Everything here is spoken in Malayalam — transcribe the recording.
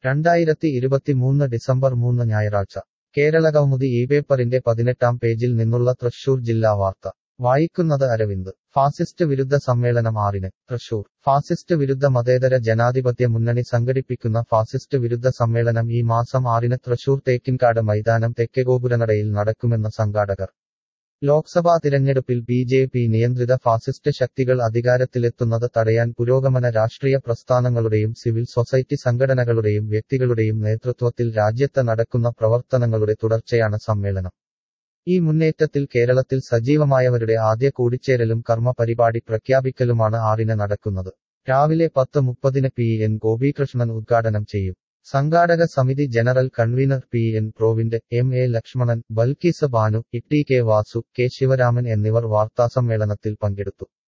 രണ്ടായിരത്തി ഇരുപത്തിമൂന്ന് ഡിസംബർ മൂന്ന് ഞായറാഴ്ച കേരളകൗമുദി ഈ പേപ്പറിന്റെ പതിനെട്ടാം പേജിൽ നിന്നുള്ള തൃശൂർ ജില്ലാ വാർത്ത വായിക്കുന്നത് അരവിന്ദ് ഫാസിസ്റ്റ് വിരുദ്ധ സമ്മേളനം ആറിന് തൃശൂർ ഫാസിസ്റ്റ് വിരുദ്ധ മതേതര ജനാധിപത്യ മുന്നണി സംഘടിപ്പിക്കുന്ന ഫാസിസ്റ്റ് വിരുദ്ധ സമ്മേളനം ഈ മാസം ആറിന് തൃശൂർ തേക്കിൻകാട് മൈതാനം തെക്കേഗോപുരനടയിൽ നടക്കുമെന്ന് സംഘാടകർ ലോക്സഭാ തിരഞ്ഞെടുപ്പിൽ ബി ജെ പി നിയന്ത്രിത ഫാസിസ്റ്റ് ശക്തികൾ അധികാരത്തിലെത്തുന്നത് തടയാൻ പുരോഗമന രാഷ്ട്രീയ പ്രസ്ഥാനങ്ങളുടെയും സിവിൽ സൊസൈറ്റി സംഘടനകളുടെയും വ്യക്തികളുടെയും നേതൃത്വത്തിൽ രാജ്യത്ത് നടക്കുന്ന പ്രവർത്തനങ്ങളുടെ തുടർച്ചയാണ് സമ്മേളനം ഈ മുന്നേറ്റത്തിൽ കേരളത്തിൽ സജീവമായവരുടെ ആദ്യ കൂടിച്ചേരലും കർമ്മ പരിപാടി പ്രഖ്യാപിക്കലുമാണ് ആറിന് നടക്കുന്നത് രാവിലെ പത്ത് മുപ്പതിന് പി എൻ ഗോപികൃഷ്ണൻ ഉദ്ഘാടനം ചെയ്യും സംഘാടക സമിതി general convener P N Provint M A Lakshmanan Balkees Banu E T K Vasu K Sivaraman എന്നിവർ വാർത്താസമ്മേളനത്തിൽ പങ്കെടുത്തു